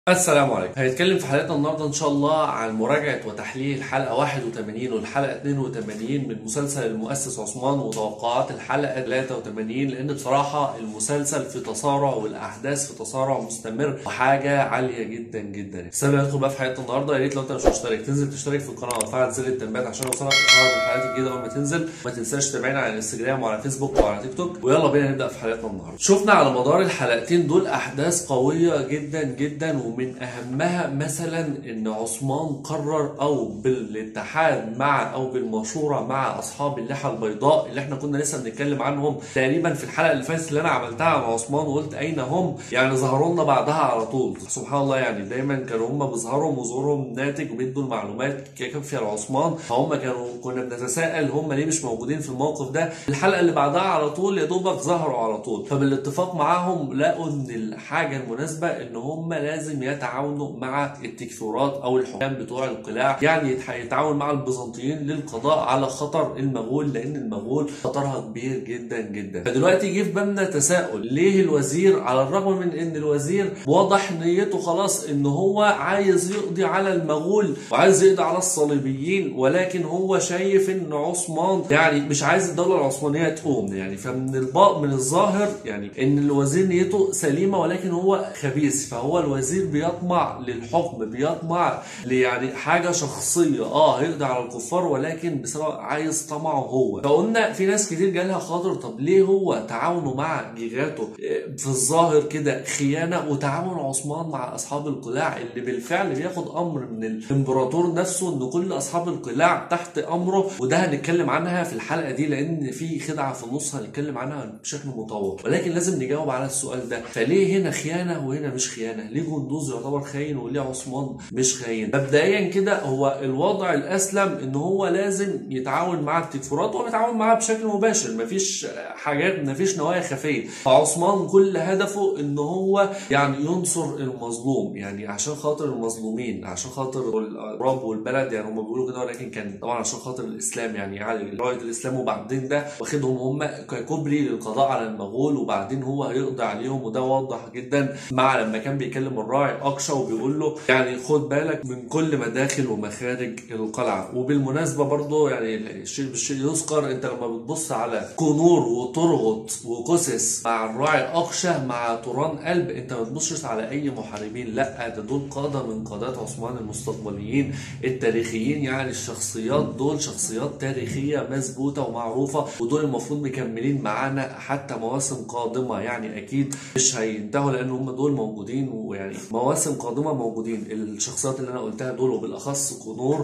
السلام عليكم هنتكلم في حلقتنا النهارده ان شاء الله عن مراجعه وتحليل الحلقه 81 والحلقه 82 من مسلسل المؤسس عثمان وتوقعات الحلقه 83 لان بصراحه المسلسل في تسارع والاحداث في تسارع مستمر وحاجه عاليه جدا جدا بس قبل ما ندخل بقى في حلقه النهارده يا ريت لو انت مش مشترك تنزل تشترك في القناه وتفعل زر التنبيهات عشان يوصلك اشعار بالحلقات الجديده اول ما تنزل ما تنساش تتابعنا على الانستجرام وعلى فيسبوك وعلى تيك توك ويلا بينا نبدا في حلقتنا النهارده شفنا على مدار الحلقتين دول احداث قويه جدا جدا ومن اهمها مثلا ان عثمان قرر او بالاتحاد مع او بالمشوره مع اصحاب اللحى البيضاء اللي احنا كنا لسه بنتكلم عنهم تقريبا في الحلقه اللي فاتت اللي انا عملتها عن عثمان وقلت اين هم يعني ظهروا لنا بعدها على طول سبحان الله يعني دايما كانوا هم بيظهروا وظهورهم ناتج وبيدوا المعلومات كافيه لعثمان فهم كانوا كنا بنتساءل هم ليه مش موجودين في الموقف ده الحلقه اللي بعدها على طول يا دوبك ظهروا على طول فبالاتفاق معاهم لقوا ان الحاجه المناسبه ان هم لازم يتعاونوا مع التكفيرات او الحكام بتوع القلاع يعني يتح- يتعاون مع البيزنطيين للقضاء على خطر المغول لان المغول خطرها كبير جدا جدا فدلوقتي جه في بالنا تساؤل ليه الوزير على الرغم من ان الوزير واضح نيته خلاص ان هو عايز يقضي على المغول وعايز يقضي على الصليبيين ولكن هو شايف ان عثمان يعني مش عايز الدوله العثمانيه تقوم يعني فمن الباء من الظاهر يعني ان الوزير نيته سليمه ولكن هو خبيث فهو الوزير بيطمع للحكم بيطمع يعني حاجه شخصيه اه هيقضي على الكفار ولكن بسبب عايز طمعه هو فقلنا في ناس كتير جالها خاطر طب ليه هو تعاونه مع جيجاته آه، في الظاهر كده خيانه وتعاون عثمان مع اصحاب القلاع اللي بالفعل بياخد امر من الامبراطور نفسه ان كل اصحاب القلاع تحت امره وده هنتكلم عنها في الحلقه دي لان في خدعه في النص هنتكلم عنها بشكل مطول ولكن لازم نجاوب على السؤال ده فليه هنا خيانه وهنا مش خيانه ليه جندوز يعتبر خاين وليه عثمان مش خاين مبدئيا كده هو الوضع الاسلم ان هو لازم يتعاون مع التكفيرات وهو بيتعاون معاها بشكل مباشر مفيش حاجات مفيش نوايا خفيه فعثمان كل هدفه ان هو يعني ينصر المظلوم يعني عشان خاطر المظلومين عشان خاطر الرب والبلد يعني هم بيقولوا كده ولكن كان طبعا عشان خاطر الاسلام يعني يعني رايه الاسلام وبعدين ده واخدهم هم ككوبري للقضاء على المغول وبعدين هو هيقضي عليهم وده واضح جدا مع لما كان بيكلم الراعي اقشى وبيقول له يعني خد بالك من كل مداخل ومخارج القلعه وبالمناسبه برضو يعني الشيء بالشيء يذكر انت لما بتبص على كنور وترغط وقسس مع الراعي اقشى مع توران قلب انت ما تبصش على اي محاربين لا ده دول قاده من قادات عثمان المستقبليين التاريخيين يعني الشخصيات دول شخصيات تاريخيه مثبوته ومعروفه ودول المفروض مكملين معانا حتى مواسم قادمه يعني اكيد مش هينتهوا لان هم دول موجودين ويعني مواسم قادمه موجودين الشخصيات اللي انا قلتها دول وبالاخص كنور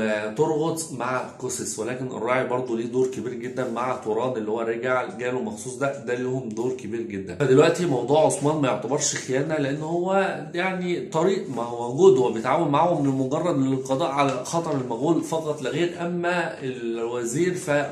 وترغط مع قسس ولكن الراعي برضه ليه دور كبير جدا مع توران اللي هو رجع جاله مخصوص ده ده لهم دور كبير جدا فدلوقتي موضوع عثمان ما يعتبرش خيانه لان هو يعني طريق ما هو موجود هو بيتعاون معاهم لمجرد للقضاء على خطر المغول فقط لا غير اما الوزير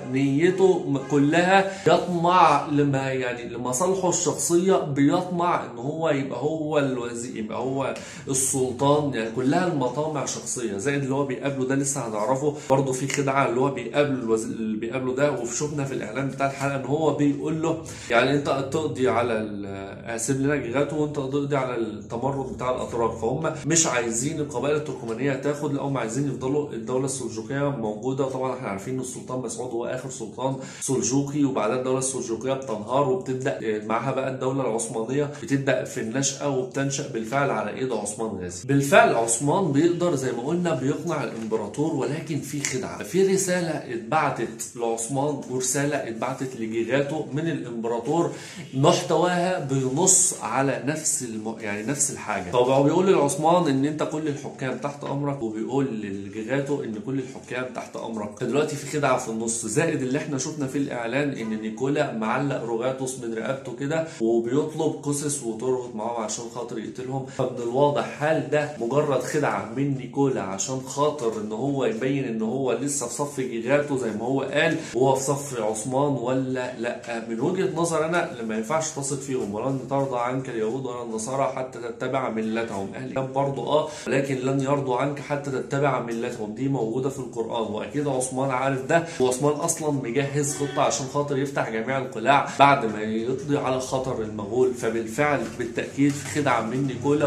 فنيته كلها يطمع لما يعني لمصالحه الشخصيه بيطمع ان هو يبقى هو الوزير يبقى هو السلطان يعني كلها المطامع شخصيه زائد اللي هو بيقابله ده لسه هنعرفه برضه في خدعه اللي هو بيقابل الوزير اللي بيقابله ده وشفنا في الاعلان بتاع الحلقه ان هو بيقول له يعني انت تقضي على ال- سيب لنا جيجاته وانت تقضي على التمرد بتاع الاتراك فهم مش عايزين القبائل التركمانيه تاخد لا هم عايزين يفضلوا الدوله السلجوقيه موجوده وطبعا احنا عارفين ان السلطان مسعود هو اخر سلطان سلجوقي وبعدها الدوله السلجوقيه بتنهار وبتبدا معاها بقى الدوله العثمانيه بتبدا في النشاه وبتنشا بالفعل على ايد عثمان غازي بالفعل عثمان بيقدر زي ما قلنا بيقنع الامبراطور ولكن في خدعه في رساله اتبعتت لعثمان ورساله اتبعتت لجيجاته من الامبراطور محتواها بينص على نفس الم... يعني نفس الحاجه طب هو بيقول لعثمان ان انت كل الحكام تحت امرك وبيقول لجيجاته ان كل الحكام تحت امرك فدلوقتي في خدعه في النص زائد اللي احنا شفنا في الاعلان ان نيكولا معلق روغاتوس من رقبته كده وبيطلب قسس وتربط معاهم عشان خاطر يقتلهم فمن الواضح هل ده مجرد خدعه من نيكولا عشان خاطر ان هو يبين ان هو لسه في صف جيجاته زي ما هو قال وهو في صف عثمان ولا لا من وجهه نظر انا ما ينفعش تثق فيهم ولن ترضى عنك اليهود ولا النصارى حتى تتبع ملتهم اهل الكتاب برضه اه ولكن لن يرضوا عنك حتى تتبع ملتهم دي موجوده في القران واكيد عثمان عارف ده وعثمان اصلا مجهز خطه عشان خاطر يفتح جميع القلاع بعد ما يقضي على خطر المغول فبالفعل بالتاكيد في خدعه من نيكولا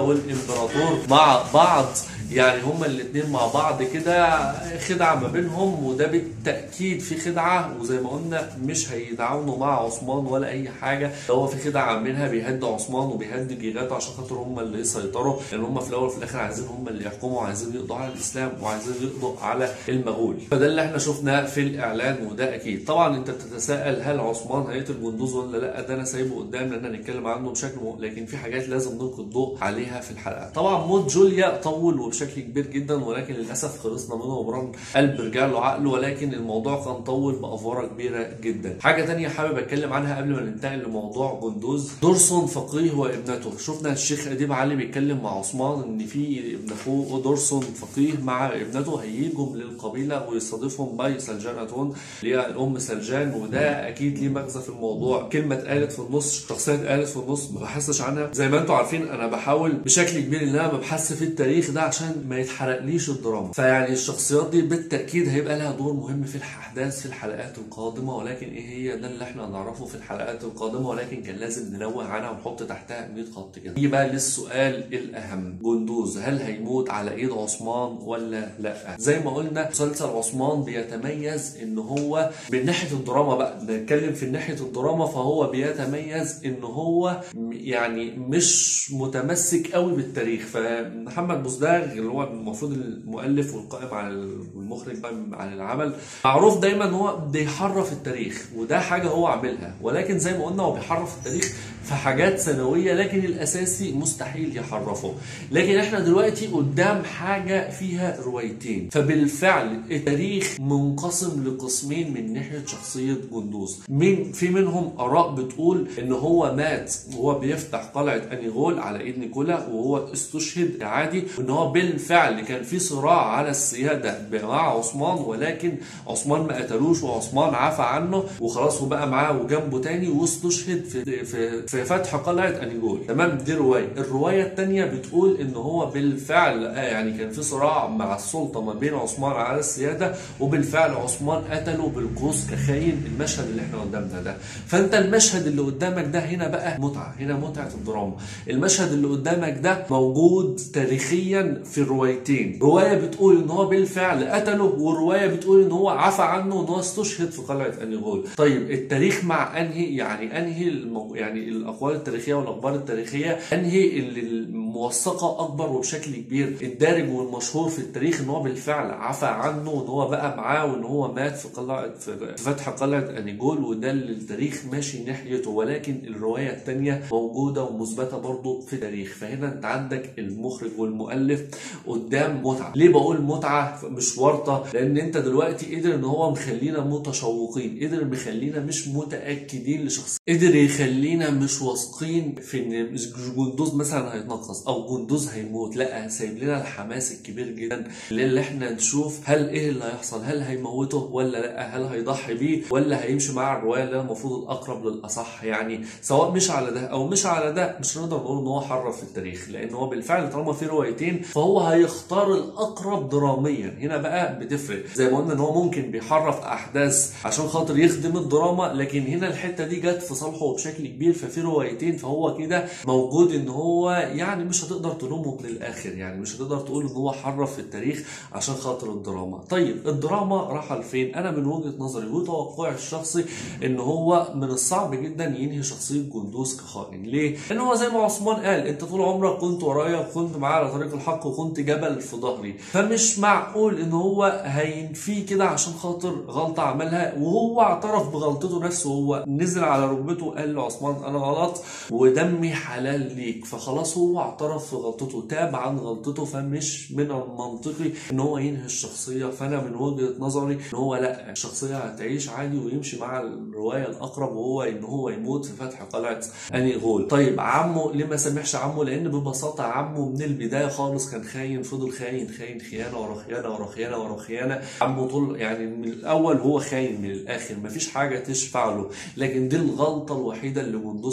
او الامبراطور مع بعض يعني هما الاثنين مع بعض كده خدعه ما بينهم وده بالتاكيد في خدعه وزي ما قلنا مش هيتعاونوا مع عثمان ولا اي حاجه ده هو في خدعه عاملينها بيهد عثمان وبيهد جيلاته عشان خاطر هما اللي يسيطروا لان هما في الاول وفي الاخر عايزين هما اللي يحكموا وعايزين يقضوا على الاسلام وعايزين يقضوا على المغول فده اللي احنا شفناه في الاعلان وده اكيد طبعا انت بتتساءل هل عثمان هيقتل جندوز ولا لا ده انا سايبه قدام لان هنتكلم عنه بشكل م... لكن في حاجات لازم نلقي الضوء عليها في الحلقه طبعا موت جوليا طول وبشكل كبير جدا ولكن للاسف خلصنا منه ومران قلب رجع له عقله ولكن الموضوع كان طول بافواره كبيره جدا حاجه تانية حابب اتكلم عنها قبل ما ننتقل لموضوع جندوز دورسون فقيه وابنته شفنا الشيخ اديب علي بيتكلم مع عثمان ان في ابن اخوه دورسون فقيه مع ابنته هيجوا للقبيله ويستضيفهم باي سلجانتون اللي هي ام سلجان وده اكيد ليه مغزى في الموضوع كلمه اتقالت في النص شخصيه اتقالت في النص ما بحسش عنها زي ما انتم عارفين انا بحاول بشكل كبير ان انا ببحث في التاريخ ده عشان ما يتحرقليش الدراما فيعني الشخصيات دي بالتاكيد هيبقى لها دور مهم في الاحداث في الحلقات القادمه ولكن ايه هي ده اللي احنا هنعرفه في الحلقات القادمه ولكن كان لازم ننوه عنها ونحط تحتها 100 خط كده نيجي بقى للسؤال الاهم جندوز هل هيموت على ايد عثمان ولا لا زي ما قلنا مسلسل عثمان بيتميز ان هو من ناحيه الدراما بقى نتكلم في ناحيه الدراما فهو بيتميز ان هو يعني مش متمسك قوي بالتاريخ فمحمد بوزداغ اللي هو المفروض المؤلف والقائم على المخرج بقى على العمل معروف دايما ان هو بيحرف التاريخ وده حاجه هو عاملها ولكن زي ما قلنا هو بيحرف التاريخ في حاجات ثانويه لكن الاساسي مستحيل يحرفه لكن احنا دلوقتي قدام حاجه فيها روايتين فبالفعل التاريخ منقسم لقسمين من ناحيه شخصيه جندوز من في منهم اراء بتقول ان هو مات وهو بيفتح قلعه انيغول على ايد نيكولا وهو استشهد عادي وان هو بالفعل كان في صراع على السياده مع عثمان ولكن عثمان ما قتلوش وعثمان عفى عنه وخلاص وبقى معاه وجنبه تاني واستشهد في في في فتح قلعه انيغول تمام دي روايه الروايه الثانيه بتقول ان هو بالفعل يعني كان في صراع مع السلطه ما بين عثمان على السياده وبالفعل عثمان قتله بالقوس كخاين المشهد اللي احنا قدامنا ده فانت المشهد اللي قدامك ده هنا بقى متعه هنا متعه الدراما المشهد اللي قدامك ده موجود تاريخيا في الروايتين روايه بتقول ان هو بالفعل قتله وروايه بتقول ان هو عفى عنه وان هو استشهد في قلعه انيغول طيب التاريخ مع انهي يعني انهي المو... يعني الاقوال التاريخيه والاخبار التاريخيه انهي اللي الموثقه اكبر وبشكل كبير الدارج والمشهور في التاريخ ان هو بالفعل عفى عنه وان هو بقى معاه وان هو مات في قلعه في فتح قلعه انيجول وده اللي التاريخ ماشي ناحيته ولكن الروايه الثانيه موجوده ومثبته برضه في التاريخ فهنا انت عندك المخرج والمؤلف قدام متعه ليه بقول متعه مش ورطه لان انت دلوقتي قدر ان هو مخلينا متشوقين قدر مخلينا مش متاكدين لشخص قدر يخلينا مش واثقين في ان جندوز مثلا هيتنقص او جندوز هيموت لا سايب لنا الحماس الكبير جدا اللي احنا نشوف هل ايه اللي هيحصل هل هيموته ولا لا هل هيضحي بيه ولا هيمشي مع الروايه اللي المفروض الاقرب للاصح يعني سواء مش على ده او مش على ده مش هنقدر نقول ان هو حرف في التاريخ لان هو بالفعل طالما في روايتين فهو هيختار الاقرب دراميا هنا بقى بتفرق زي ما قلنا ان هو ممكن بيحرف احداث عشان خاطر يخدم الدراما لكن هنا الحته دي جت في صالحه بشكل كبير ففي روايتين فهو كده موجود ان هو يعني مش هتقدر تلومه من الاخر يعني مش هتقدر تقول ان هو حرف في التاريخ عشان خاطر الدراما طيب الدراما راح لفين انا من وجهه نظري وتوقعي الشخصي ان هو من الصعب جدا ينهي شخصيه جندوز كخائن ليه لان هو زي ما عثمان قال انت طول عمرك كنت ورايا وكنت معايا على طريق الحق وكنت جبل في ظهري فمش معقول ان هو هينفيه كده عشان خاطر غلطه عملها وهو اعترف بغلطته نفسه هو نزل على ركبته قال لعثمان انا غلط ودمي حلال ليك فخلاص هو اعترف في غلطته تاب عن غلطته فمش من المنطقي ان هو ينهي الشخصيه فانا من وجهه نظري ان هو لا الشخصيه هتعيش عادي ويمشي مع الروايه الاقرب وهو ان هو يموت في فتح قلعه انيغول طيب عمه ليه ما سامحش عمه لان ببساطه عمه من البدايه خالص كان خاين فضل خاين خاين خيانه ورا خيانه ورا خيانه ورا خيانه عمه طول يعني من الاول هو خاين من الاخر مفيش حاجه تشفع له لكن دي الغلطه الوحيده اللي جندوز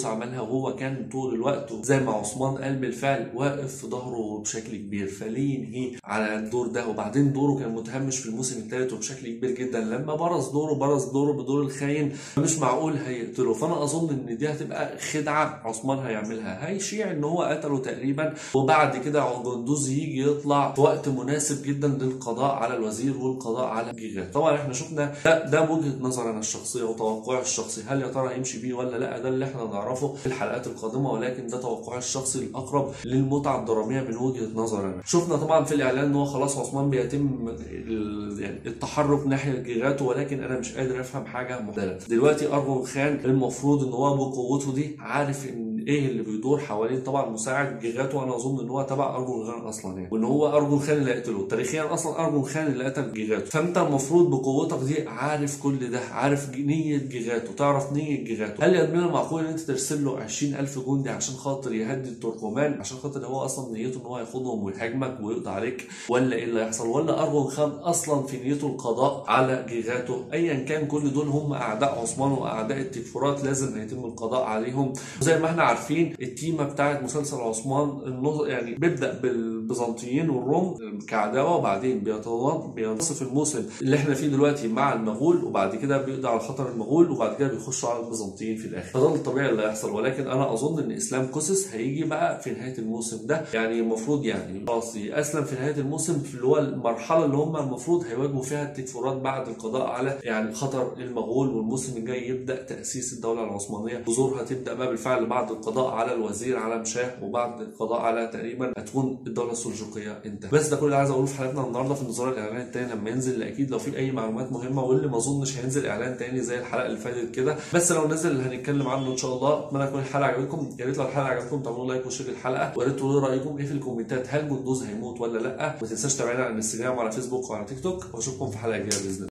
قندوز عملها وهو كان طول الوقت زي ما عثمان قال بالفعل واقف في ظهره بشكل كبير فليه ينهي على الدور ده وبعدين دوره كان متهمش في الموسم الثالث وبشكل كبير جدا لما برز دوره برز دوره بدور الخاين مش معقول هيقتله فانا اظن ان دي هتبقى خدعه عثمان هيعملها هيشيع ان هو قتله تقريبا وبعد كده قندوز يجي يطلع في وقت مناسب جدا للقضاء على الوزير والقضاء على جيجا طبعا احنا شفنا ده, ده وجهه نظر انا الشخصيه وتوقعي الشخصي هل يا ترى هيمشي بيه ولا لا ده اللي احنا نعرفه في الحلقات القادمه ولكن ده توقعي الشخصي الاقرب للمتعه الدراميه من وجهه نظر انا شفنا طبعا في الاعلان ان هو خلاص عثمان بيتم يعني التحرك ناحيه جيجاتو ولكن انا مش قادر افهم حاجه معدله دلوقتي ارجون خان المفروض ان هو بقوته دي عارف ان ايه اللي بيدور حوالين طبعا مساعد جيجاتو وانا اظن ان هو تبع ارجون خان اصلا يعني وان هو ارجون خان اللي قتله تاريخيا اصلا ارجون خان اللي قتل جيجاتو فانت المفروض بقوتك دي عارف كل ده عارف نيه جيجاتو تعرف نيه جيجاتو هل يا من المعقول ان انت ترسل له 20000 جندي عشان خاطر يهدي التركمان عشان خاطر هو اصلا نيته ان هو ياخدهم ويهاجمك ويقضي عليك ولا ايه اللي هيحصل ولا ارجون خان اصلا في نيته القضاء على جيجاتو ايا كان كل دول هم اعداء عثمان واعداء التكفورات لازم هيتم القضاء عليهم وزي ما احنا عارفين التيمه بتاعت مسلسل عثمان يعني بيبدا بالبيزنطيين والروم كعداوه وبعدين بينتصف الموسم اللي احنا فيه دلوقتي مع المغول وبعد كده بيقضي على خطر المغول وبعد كده بيخشوا على البيزنطيين في الاخر فده الطبيعي اللي هيحصل ولكن انا اظن ان اسلام كوسس هيجي بقى في نهايه الموسم ده يعني المفروض يعني خلاص اسلم في نهايه الموسم في اللي هو المرحله اللي هم المفروض هيواجهوا فيها التكفورات بعد القضاء على يعني خطر المغول والموسم الجاي يبدا تاسيس الدوله العثمانيه بذورها تبدا بقى بالفعل بعد القضاء على الوزير على مشاه وبعد القضاء على تقريبا هتكون الدوله السلجوقيه انتهت بس ده كل اللي عايز اقوله في حلقتنا النهارده في انتظار الاعلان التاني لما ينزل اكيد لو في اي معلومات مهمه واللي ما اظنش هينزل اعلان تاني زي الحلقه اللي فاتت كده بس لو نزل اللي هنتكلم عنه ان شاء الله اتمنى تكون الحلقه عجبتكم يا ريت لو الحلقه عجبتكم تعملوا لايك وشير الحلقه ويا ريت تقولوا رايكم ايه في الكومنتات هل جندوز هيموت ولا لا ما تنساش تتابعونا على الانستجرام وعلى فيسبوك وعلى تيك توك واشوفكم في حلقه جديده باذن الله